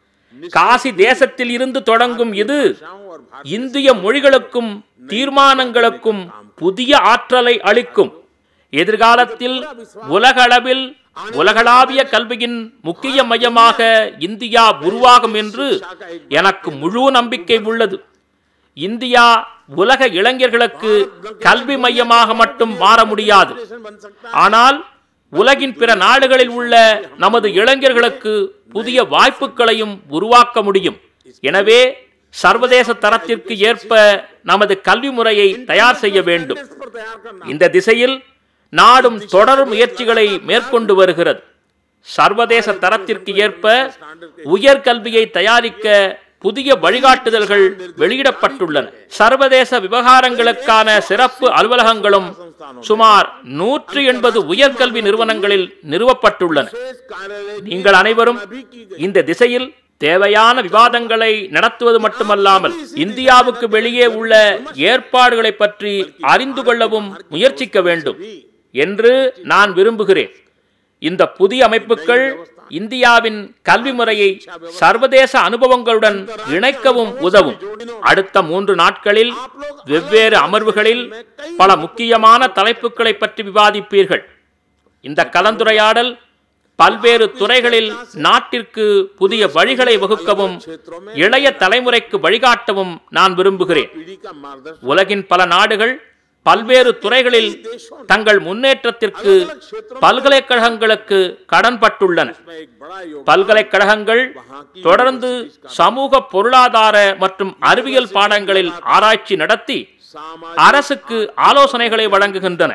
காசி தேசத்தில் இருந்து தொடங்கும் இது और भारत இந்திய மொழிகளுக்கும் தீர்மானங்களுக்கும் புதிய ஆற்றலை அளிக்கும் எதிர்காலத்தில் உலக அளவில் உலகளாவிய கல்வியின் முக்கிய மையமாக இந்தியா உருவாகும் என்று எனக்கு முழு நம்பிக்கை உள்ளது இந்தியா உலக இளைஞர்களுக்கு கல்வி மையமாக மட்டும் மாற முடியாது बन सकता ஆனால் உலகின் பிற நாடுகளில் உள்ள நமது இளைஞர்களுக்கு புதிய வாய்ப்புகளையும் உருவாக்க முடியும் எனவே சர்வதேச தரத்திற்கு ஏற்ப நமது கல்வி முறையை தயார் செய்ய வேண்டும் है इस पर तैयार करना இந்த திசையில் நாடும் தொடர் முயற்சிகளை மேற்கொண்டு வருகிறது சர்வதேச தரத்திற்கு ஏற்ப உயர்கல்வியை தயாரிக்க புதிய வழிகாட்டுதல்கள் வெளியிடப்பட்டுள்ளன சர்வதேச விவகாரங்களுக்கான சிறப்பு அலுவலகங்களும் சுமார் நூற்றி எண்பது உயர்கல்வி நிறுவனங்களில் நிறுவப்பட்டுள்ளன विशेष कार्यालय की நீங்கள் அனைவரும் भी की गई இந்த திசையில் தேவையான விவாதங்களை நடத்துவது மட்டுமல்லாமல் இந்தியாவுக்கு வெளியே உள்ள ஏற்பாடுகளை பற்றி அறிந்து கொள்ளவும் முயற்சிக்க வேண்டும் என்று நான் விரும்புகிறேன் இந்த புதிய அமைப்புகள் இந்தியாவின் கல்வி முறையை சர்வதேச அனுபவங்களுடன் இணைக்கவும் உதவும் அடுத்த மூன்று நாட்களில் வெவ்வேறு அமர்வுகளில் பல முக்கியமான தலைப்புகளை பற்றி விவாதிப்பீர்கள் இந்த கலந்துரையாடல் பல்வேறு துறைகளில் நாட்டிற்கு புதிய வழிகளை வகுக்கவும் இளைய தலைமுறைக்கு வழிகாட்டவும் நான் விரும்புகிறேன் पीढ़ी का मार्गदर्शन உலகின் பல நாடுகள் பல்வேறு துறைகளில் தங்கள் முன்னேற்றத்திற்கு பல்கலைக்கழகங்களுக்கு கடன்பட்டுள்ளன में एक बड़ा योग பல்கலைக்கழகங்கள் தொடர்ந்து சமூக பொருளாதார மற்றும் அறிவியல் பாடங்களில் ஆராய்ச்சி நடத்தி सामाजिक அரசுக்கு ஆலோசனைகளை வழங்குகின்றன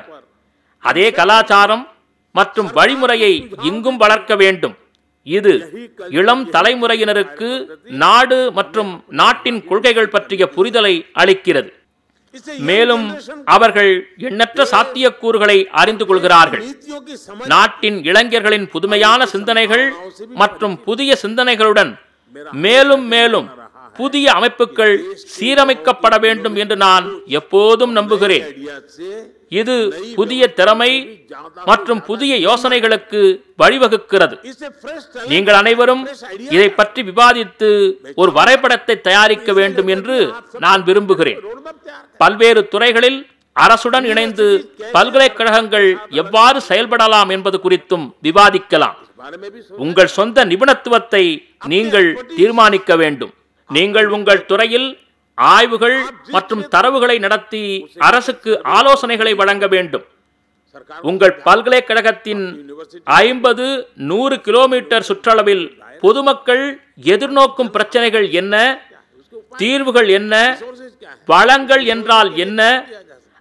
அதே கலாச்சாரம் மற்றும் வழிமுறையை இங்கும் வளர்க்க வேண்டும் இது இளம் தலைமுறையினருக்கு நாடு மற்றும் நாட்டின் கொள்கைகள் பற்றிய புரிதலை அளிக்கிறது इससे மேலும் அவர்கள் எண்ணற்ற சாத்தியக்கூறுகளை அறிந்து கொள்கிறார்கள் नीतियों की समझ நாட்டின் இளைஞர்களின் புதுமையான சிந்தனைகள் மற்றும் புதிய சிந்தனைகளுடன் மேலும் மேலும் புதிய அமைப்புகள் சீரமைக்கப்பட வேண்டும் என்று நான் எப்போதும் நம்புகிறேன் आइडिया से இது புதிய திறமை மற்றும் புதிய யோசனைகளுக்கு வழிவகுக்கிறது इससे फ्रेश நீங்கள் அனைவரும் இதை பற்றி விவாதித்து ஒரு வரைபடத்தை தயாரிக்க வேண்டும் என்று நான் விரும்புகிறேன் रोड मैप तैयार பல்வேறு துறைகளில் அரசுடன் இணைந்து பல்கலைக்கழகங்கள் எவ்வாறு செயல்படலாம் என்பது குறித்தும் விவாதிக்கலாம் बारे में भी सोच உங்கள் சொந்த நிபுணத்துவத்தை நீங்கள் தீர்மானிக்க வேண்டும் நீங்கள் உங்கள் துறையில் ஆய்வுகள் மற்றும் தரவுகளை நடத்தி அரசுக்கு ஆலோசனைகளை வழங்க வேண்டும் सरकार உங்கள் பல்கலைக்கழகத்தின் ஐம்பது நூறு கிலோமீட்டர் சுற்றளவில் பொதுமக்கள் எதிர்நோக்கும் பிரச்சனைகள் என்ன தீர்வுகள் என்ன सोर्सेज क्या है வளங்கள் என்றால் என்ன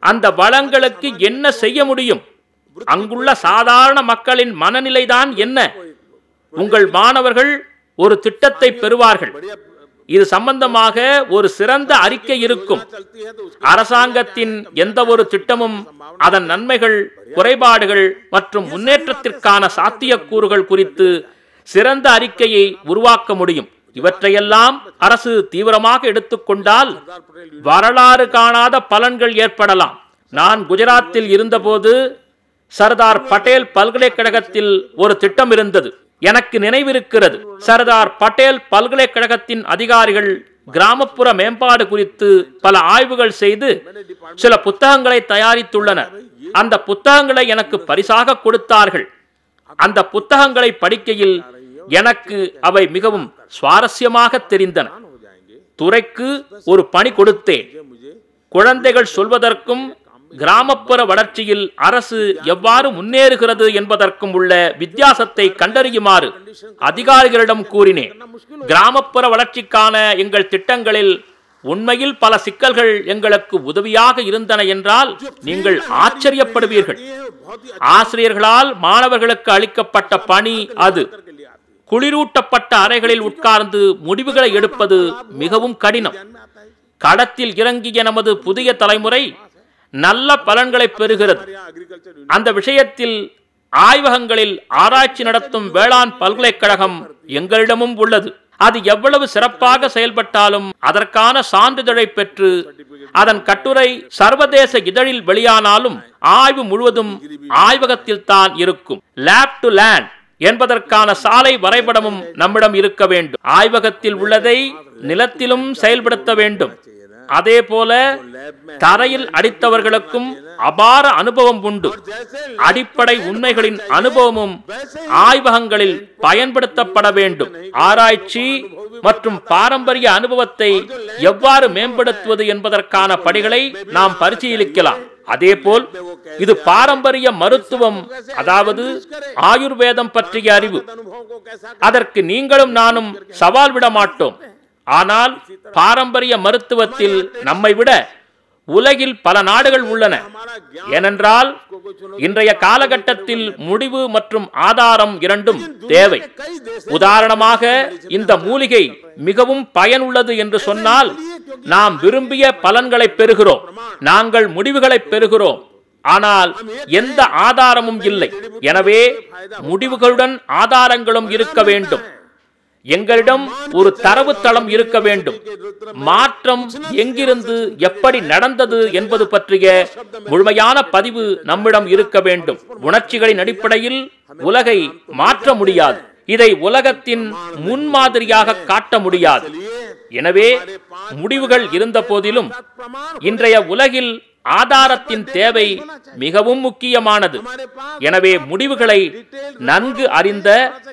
அந்த வளங்களுக்கு என்ன செய்ய முடியும் அங்குள்ள சாதாரண மக்களின் மனநிலைதான் என்ன உங்கள் மாணவர்கள் ஒரு திட்டத்தை பெறுவார்கள் बढ़िया இது சம்பந்தமாக ஒரு சிறந்த அறிக்கை இருக்கும் चलती है तो उसके அரசாங்கத்தின் எந்த ஒரு திட்டமும் அதன் நன்மைகள் குறைபாடுகள் மற்றும் முன்னேற்றத்திற்கான சாத்தியக்கூறுகள் குறித்து சிறந்த அறிக்கையை உருவாக்க முடியும் இவற்றையெல்லாம் அரசு தீவிரமாக எடுத்துக்கொண்டால் सरदार पटेल வரலாறு காணாத பலன்கள் ஏற்படலாம் நான் குஜராத்தில் இருந்தபோது சர்தார் பட்டேல் பல்கலைக்கழகத்தில் ஒரு திட்டம் இருந்தது எனக்கு நினைவிருக்கிறது சர்தார் பட்டேல் பல்கலைக்கழகத்தின் அதிகாரிகள் கிராமப்புற மேம்பாடு குறித்து பல ஆய்வுகள் செய்து சில புத்தகங்களை தயாரித்துள்ளனர் அந்த புத்தகங்களை எனக்கு பரிசாக கொடுத்தார்கள் அந்த புத்தகங்களை படிக்கையில் எனக்கு அவை மிகவும் சுவாரஸ்யமாக தெரிந்தன हो जाएंगे துறைக்கு ஒரு பணி கொடுத்தேன் मुझे குழந்தைகள் சொல்வதற்கும் கிராமப்புற வளர்ச்சியில் அரசு எவ்வாறு முன்னேறுகிறது என்பதற்கும் உள்ள வித்தியாசத்தை கண்டறியுமாறு அதிகாரிகளிடம் கூறினேன் கிராமப்புற வளர்ச்சிக்கான எங்கள் திட்டங்களில் உண்மையில் பல சிக்கல்கள் எங்களுக்கு உதவியாக இருந்தன என்றால் நீங்கள் ஆச்சரியப்படுவீர்கள் ये बहुत ही ஆசிரியர்களால் மாணவர்களுக்கு அளிக்கப்பட்ட பணி அது अच्छे के लिए आती है குளிரூட்டப்பட்ட அறைகளில் உட்கார்ந்து முடிவுகளை எடுப்பது மிகவும் கடினம் ध्यान में आता है களத்தில் இறங்கிய நமது புதிய தலைமுறை நல்ல பலன்களை பெறுகிறது हमारे यहाँ एग्रीकल्चर அந்த விஷயத்தில் ஆய்வகங்களில் ஆராய்ச்சி நடத்தும் வேளாண் பல்கலைக்கழகம் எங்களிடமும் உள்ளது அது எவ்வளவு சிறப்பாக செயல்பட்டாலும் அதற்கான சான்றிதழை பெற்று அதன் கட்டுரை சர்வதேச இதழில் வெளியானாலும் ஆய்வு முழுவதும் ஆய்வகத்தில் தான் இருக்கும் லேப் டு லேண்ட் என்பதற்கான சாலை வரைபடமும் நம்மிடம் இருக்க வேண்டும் ஆய்வகத்தில் உள்ளதை நிலத்திலும் செயல்படுத்த வேண்டும் அதே போல தரையில் அடித்தவர்களுக்கும் அபார அனுபவம் உண்டு जैसे அடிப்படை உண்மைகளின் அனுபவமும் ஆய்வகங்களில் பயன்படுத்தப்பட வேண்டும் ஆராய்ச்சி மற்றும் பாரம்பரிய அனுபவத்தை எவ்வாறு மேம்படுத்துவது என்பதற்கான படிகளை நாம் பரிசீலிக்கலாம் அதேபோல் இது பாரம்பரிய மருத்துவம் அதாவது ஆயுர்வேதம் பற்றிய அறிவு अनुभव को कैसा அதற்கு நீங்களும் நானும் சவால் விட மாட்டோம் ஆனால் பாரம்பரிய மருத்துவத்தில் நம்மை விட உலகில் பல நாடுகள் உள்ளன हमारा ज्ञान ஏனென்றால் இன்றைய காலகட்டத்தில் முடிவு மற்றும் ஆதாரம் இரண்டும் தேவை कई देश உதாரணமாக இந்த மூலிகை மிகவும் பயனுள்ளது என்று சொன்னால் நாம் விரும்பிய பலன்களை பெறுகிறோம் நாங்கள் முடிவுகளை பெறுகிறோம் ஆனால் எந்த ஆதாரமும் இல்லை எனவே முடிவுகளுடன் ஆதாரங்களும் இருக்க வேண்டும் எங்களிடம் ஒரு தரவுத்தளம் இருக்க வேண்டும் மாற்றம் எங்கிருந்து எப்படி நடந்தது என்பது பற்றிய முழுமையான பதிவு நம்மிடம் இருக்க வேண்டும் உணர்ச்சிகளின் அடிப்படையில் உலகை மாற்ற முடியாது இதை உலகத்தின் முன்மாதிரியாக காட்ட முடியாது எனவே முடிவுகள் இருந்த போதிலும் இன்றைய உலகில் ஆதாரத்தின் தேவை மிகவும் முக்கியமானது எனவே முடிவுகளை நன்கு அறிந்த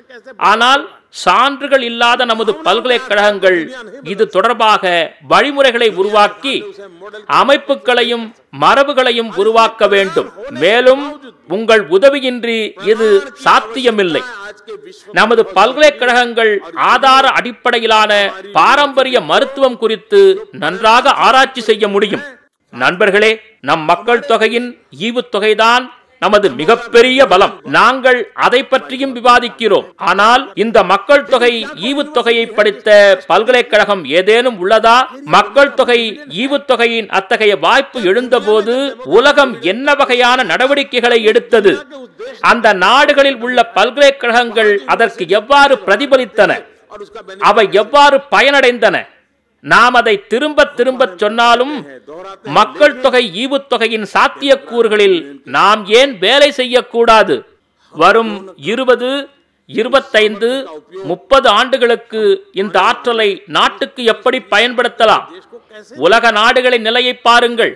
ஆனால் சான்றுகள் இல்லாத நமது பல்கலைக்கழகங்கள் இது தொடர்பாக வழிமுறைகளை உருவாக்கி அமைப்புகளையும் மரபுகளையும் உருவாக்க வேண்டும் மேலும் உங்கள் உதவியின்றி இது சாத்தியமில்லை आज के विश्व நமது பல்கலைக்கழகங்கள் ஆதார அடிப்படையிலான பாரம்பரிய மருத்துவம் குறித்து நன்றாக ஆராய்ச்சி செய்ய முடியும் நண்பர்களே நம் மக்கள் தொகையின் ஈவுத்தொகைதான் நமது மிகப்பெரிய பலம் நாங்கள் அதை பற்றியும் விவாதிக்கிறோம் ஆனால் இந்த மக்கள் தொகை ஈவுத்தொகையை படித்த பல்கலைக்கழகம் ஏதேனும் உள்ளதா மக்கள் தொகை ஈவுத்தொகையின் அத்தகைய வாய்ப்பு எழுந்தபோது உலகம் என்ன வகையான நடவடிக்கைகளை எடுத்தது அந்த நாடுகளில் உள்ள பல்கலைக்கழகங்கள் அதற்கு எவ்வாறு பிரதிபலித்தன और उसका அவை எவ்வாறு பயனடைந்தன நாம் அதை திரும்ப திரும்ப சொன்னாலும் மக்கள் தொகை ஈவுத்தொகையின் சாத்தியக்கூறுகளில் நாம் ஏன் வேலை செய்யக்கூடாது வரும் இருபது இருபத்தைந்து முப்பது ஆண்டுகளுக்கு இந்த ஆற்றலை நாட்டுக்கு எப்படி பயன்படுத்தலாம் உலக நாடுகளின் நிலையை பாருங்கள்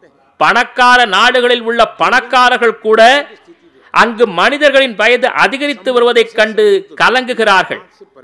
பணக்கார நாடுகளில் உள்ள பணக்காரர்கள் கூட அங்கு மனிதர்களின் வயது அதிகரித்து வருவதைக் கண்டு கலங்குகிறார்கள்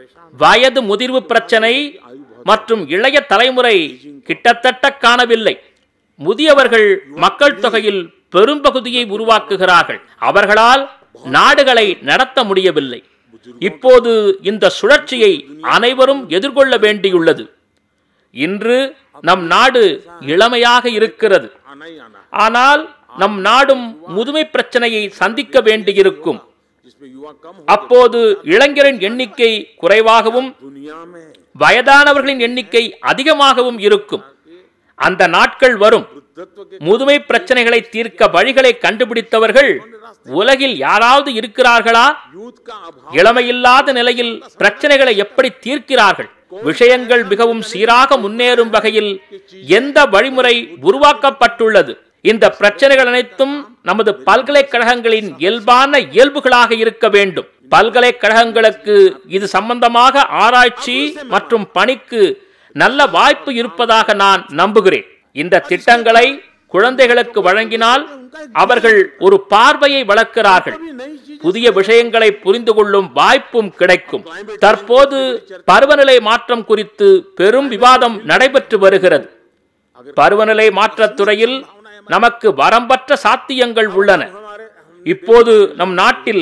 வயது முதிர்வு பிரச்சனை மற்றும் இளைய தலைமுறை கிட்டத்தட்ட காணவில்லை முதியவர்கள் மக்கள் தொகையில் பெரும்பகுதியை உருவாக்குகிறார்கள் அவர்களால் நாடுகளை நடத்த முடியவில்லை இப்போது இந்த சுழற்சியை அனைவரும் எதிர்கொள்ள வேண்டியுள்ளது இன்று நம் நாடு இளமையாக இருக்கிறது आना ही आना ஆனால் நம் நாடும் முதுமை பிரச்சனையை சந்திக்க வேண்டியிருக்கும் जिसमें युवा कम हो அப்போது இளைஞரின் எண்ணிக்கை குறைவாகவும் दुनिया में வயதானவர்களின் எண்ணிக்கை அதிகமாகவும் இருக்கும் அந்த நாட்கள் வரும் वृद्धत्व के முதுமை பிரச்சனைகளை தீர்க்க வழிகளை கண்டுபிடித்தவர்கள் உலகில் யாராவது இருக்கிறார்களா यूथ का अभाव இளமையில்லாத நிலையில் பிரச்சனைகளை எப்படி தீர்க்கிறார்கள் விஷயங்கள் மிகவும் சீராக முன்னேறும் வகையில் எந்த வழிமுறை உருவாக்கப்பட்டுள்ளது இந்த பிரச்சனைகள் அனைத்தும் நமது பல்கலைக்கழகங்களின் இயல்பான இயல்புகளாக இருக்க வேண்டும் பல்கலைக்கழகங்களுக்கு இது சம்பந்தமாக ஆராய்ச்சி மற்றும் பணிக்கு நல்ல வாய்ப்பு இருப்பதாக நான் நம்புகிறேன் இந்த திட்டங்களை குழந்தைகளுக்கு வழங்கினால் அவர்கள் ஒரு பார்வையை வளர்க்கிறார்கள் नई चीज புதிய விஷயங்களை புரிந்து கொள்ளும் வாய்ப்பும் கிடைக்கும் தற்போது பருவநிலை மாற்றம் குறித்து பெரும் விவாதம் நடைபெற்று வருகிறது பருவநிலை மாற்றத் துறையில் நமக்கு வரம்பற்ற சாத்தியங்கள் உள்ளன हमारे இப்போது நம் நாட்டில்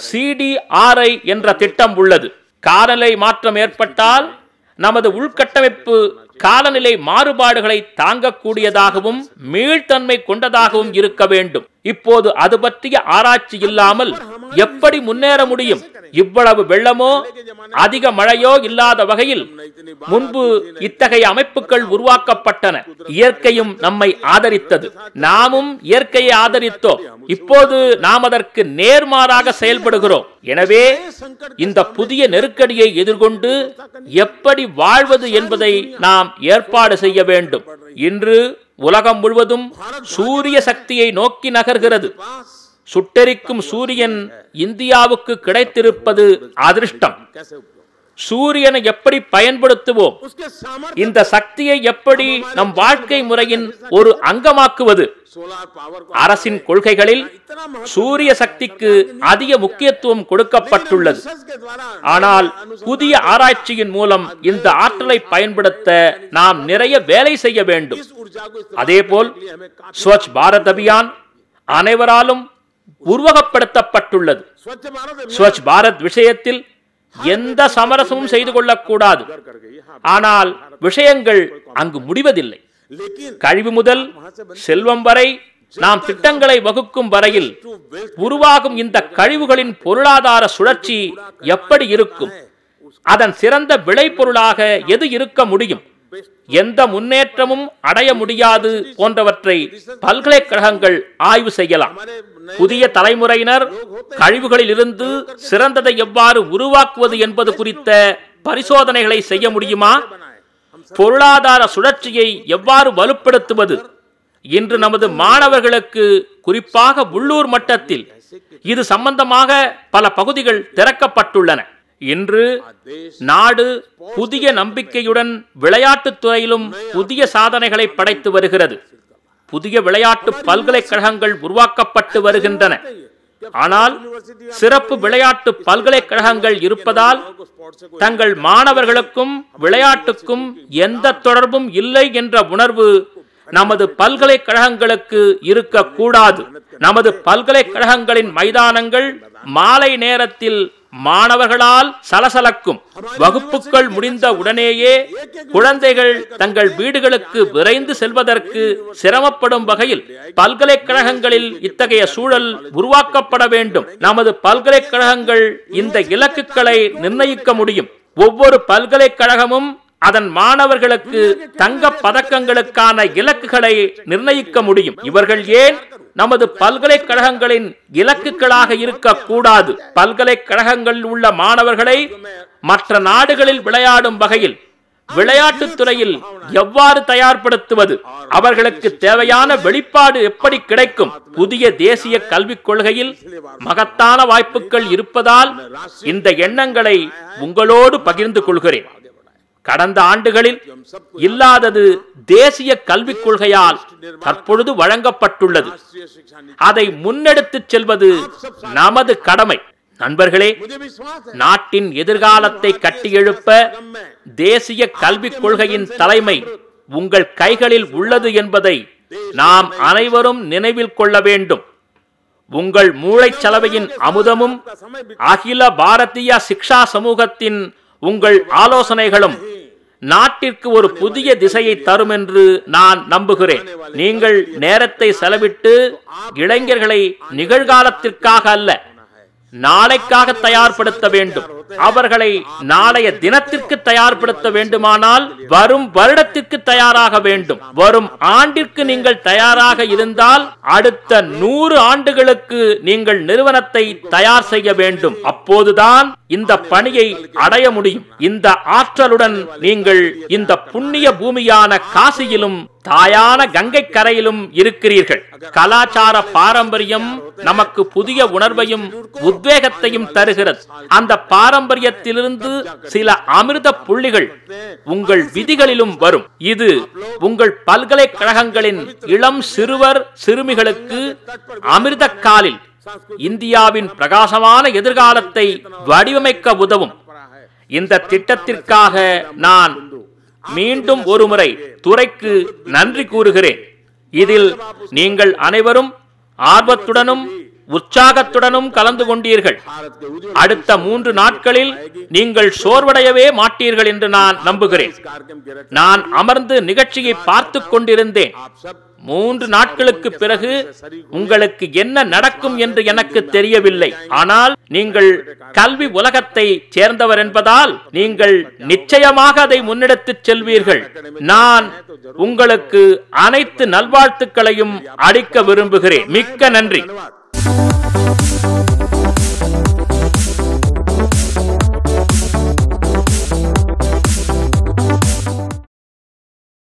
சிடிஆர்ஐ என்ற திட்டம் உள்ளது காலநிலை மாற்றம் ஏற்பட்டால் நமது உள்கட்டமைப்பு காலநிலை மாறுபாடுகளை தாங்கக்கூடியதாகவும் மீள்தன்மை கொண்டதாகவும் இருக்க வேண்டும் இப்போது அது பற்றிய ஆராய்ச்சி இல்லாமல் எப்படி முன்னேற முடியும் இவ்வளவு வெள்ளமோ அதிக மழையோ இல்லாத வகையில் முன்பு இத்தகைய அமைப்புகள் உருவாக்கப்பட்டன இயற்கையும் நம்மை ஆதரித்தது நாமும் இயற்கையை ஆதரித்தோம் இப்போது நாம் அதற்கு நேர்மாறாக செயல்படுகிறோம் எனவே இந்த புதிய நெருக்கடியை எதிர்கொண்டு எப்படி வாழ்வது என்பதை நாம் ஏற்பாடு செய்ய வேண்டும் இன்று உலகம் முழுவதும் சூரிய சக்தியை நோக்கி நகர்கிறது சுட்டெரிக்கும் சூரியன் இந்தியாவுக்கு கிடைத்திருப்பது அதிர்ஷ்டம் कैसे उपयोग சூரியனை எப்படி பயன்படுத்துவோம் उसके सामर्थ्य இந்த சக்தியை எப்படி நம் வாழ்க்கை முறையின் ஒரு அங்கமாக்குவது सोलर पावर को அரசின் கொள்கைகளில் इतना महत्व சூரிய சக்திக்கு அதிக முக்கியத்துவம் கொடுக்கப்பட்டுள்ளது रिसर्च के द्वारा ஆனால் புதிய ஆராய்ச்சியின் மூலம் இந்த ஆற்றலை பயன்படுத்த நாம் நிறைய வேலை செய்ய வேண்டும் इस ऊर्जा को इस्तेमाल அதேபோல் करने के लिए हमें काफी ஸ்வச் பாரத் அபியான் அனைவராலும் உருவகப்படுத்தப்பட்டுள்ளது स्वच्छ भारत अभियान ஸ்வச் பாரத் விஷயத்தில் எந்த சமரசமும் செய்து கொள்ளக்கூடாது कर गई हाँ ஆனால் விஷயங்கள் அங்கு முடிவதில்லை लेकिन கழிவு முதல் செல்வம் வரை நாம் திட்டங்களை வகுக்கும் வரையில் to waste உருவாகும் இந்த கழிவுகளின் பொருளாதார சுழற்சி எப்படி இருக்கும் அதன் சிறந்த விளைபொருளாக எது இருக்க முடியும் எந்த முன்னேற்றமும் அடைய முடியாது போன்றவற்றை பல்கலைக்கழகங்கள் ஆய்வு செய்யலாம் हमारे नए புதிய தலைமுறையினர் கழிவுகளில் இருந்து சிறந்ததை எவ்வாறு உருவாக்குவது என்பது குறித்த பரிசோதனைகளை செய்ய முடியுமா பொருளாதார சுழற்சியை எவ்வாறு வலுப்படுத்துவது இன்று நமது மாணவர்களுக்கு குறிப்பாக உள்ளூர் மட்டத்தில் இது சம்பந்தமாக பல பகுதிகள் திறக்கப்பட்டுள்ளன இன்று देश நாடு புதிய நம்பிக்கையுடன் விளையாட்டுத் துறையிலும் புதிய சாதனைகளை படைத்து வருகிறது புதிய விளையாட்டு பல்கலைக்கழகங்கள் உருவாக்கப்பட்டு வருகின்றன ஆனால் சிறப்பு விளையாட்டு பல்கலைக்கழகங்கள் இருப்பதால் को स्पोर्ट्स से தங்கள் மாணவர்களுக்கும் விளையாட்டுக்கும் எந்த தொடர்பும் இல்லை என்ற உணர்வு நமது பல்கலைக்கழகங்களுக்கு இருக்கக்கூடாது நமது பல்கலைக்கழகங்களின் மைதானங்கள் மாலை நேரத்தில் மாணவர்களால் சலசலக்கும் வகுப்புகள் முடிந்த உடனேயே குழந்தைகள் தங்கள் வீடுகளுக்கு விரைந்து செல்வதற்கு சிரமப்படும் வகையில் பல்கலைக்கழகங்களில் இத்தகைய சூழல் உருவாக்கப்பட வேண்டும் நமது பல்கலைக்கழகங்கள் இந்த இலக்குகளை நிர்ணயிக்க முடியும் ஒவ்வொரு பல்கலைக்கழகமும் அதன் மாணவர்களுக்கு தங்க பதக்கங்களுக்கான இலக்குகளை நிர்ணயிக்க முடியும் இவர்கள் ஏன் நமது பல்கலைக்கழகங்களின் இலக்குகளாக இருக்கக்கூடாது பல்கலைக்கழகங்களில் உள்ள மாணவர்களை மற்ற நாடுகளில் விளையாடும் வகையில் விளையாட்டுத் துறையில் எவ்வாறு தயார்படுத்துவது அவர்களுக்கு தேவையான வெளிப்பாடு எப்படி கிடைக்கும் புதிய தேசிய கல்விக் கொள்கையில் மகத்தான வாய்ப்புகள் இருப்பதால் இந்த எண்ணங்களை உங்களோடு பகிர்ந்து கொள்கிறேன் கடந்த ஆண்டுகளில் இல்லாதது தேசிய கல்விக் கொள்கையால் தற்பொழுது வழங்கப்பட்டுள்ளது राष्ट्रीय शिक्षा नीति அதை முன்னெடுத்துச் செல்வது நமது கடமை நண்பர்களே मुझे विश्वास है நாட்டின் எதிர்காலத்தை கட்டியெழுப்ப தேசிய கல்விக் கொள்கையின் தலைமை உங்கள் கைகளில் உள்ளது என்பதை நாம் அனைவரும் நினைவில் கொள்ள வேண்டும் உங்கள் மூளைச்சலவையின் அமுதமும் का समय அகில பாரதிய சிக்ஷா சமூகத்தின் உங்கள் ஆலோசனைகளும் நாட்டிற்கு ஒரு புதிய திசையை தரும் என்று நான் நம்புகிறேன் நீங்கள் நேரத்தை செலவிட்டு இளைஞர்களை நிகழ்காலத்திற்காக அல்ல நாளைக்காக தயார்படுத்த வேண்டும் அவர்களை நாளைய தினத்திற்கு தயார்படுத்த வேண்டுமானால் வரும் வருடத்திற்கு தயாராக வேண்டும் வரும் ஆண்டிற்கு நீங்கள் தயாராக இருந்தால் அடுத்த நூறு ஆண்டுகளுக்கு நீங்கள் நிறுவனத்தை தயார் செய்ய வேண்டும் அப்போதுதான் இந்த பணியை அடைய முடியும் இந்த ஆற்றலுடன் நீங்கள் இந்த புண்ணிய பூமியான காசியிலும் தாயான கங்கை கரையிலும் இருக்கிறீர்கள் கலாச்சார பாரம்பரியம் நமக்கு புதிய உணர்வையும் உத்வேகத்தையும் தருகிறது அந்த பாரம்பரியத்திலிருந்து சில அமிர்த புள்ளிகள் உங்கள் விதிகளிலும் வரும் இது உங்கள் பல்கலைக்கழகங்களின் இளம் சிறுவர் சிறுமிகளுக்கு அமிர்த காலில் இந்தியாவின் பிரகாசமான எதிர்காலத்தை வடிவமைக்க உதவும் இந்த திட்டத்திற்காக நான் மீண்டும் ஒருமுறை துறைக்கு நன்றி கூறுகிறேன் இதில் நீங்கள் அனைவரும் ஆர்வத்துடனும் உற்சாகத்துடனும் கலந்து கொண்டீர்கள் भारत के उज्जवल அடுத்த மூன்று நாட்களில் நீங்கள் சோர்வடையவே மாட்டீர்கள் என்று நான் நம்புகிறேன் कार्यक्रम के रचना நான் அமர்ந்து நிகழ்ச்சியை பார்த்துக் கொண்டிருந்தேன் आप सब மூன்று நாட்களுக்கு பிறகு உங்களுக்கு என்ன நடக்கும் என்று எனக்கு தெரியவில்லை ஆனால் நீங்கள் கல்வி உலகத்தை சேர்ந்தவர் என்பதால் நீங்கள் நிச்சயமாக அதை முன்னெடுத்துச் செல்வீர்கள் நான் உங்களுக்கு அனைத்து நல்வாழ்த்துக்களையும் அளிக்க விரும்புகிறேன் மிக்க நன்றி धन्यवाद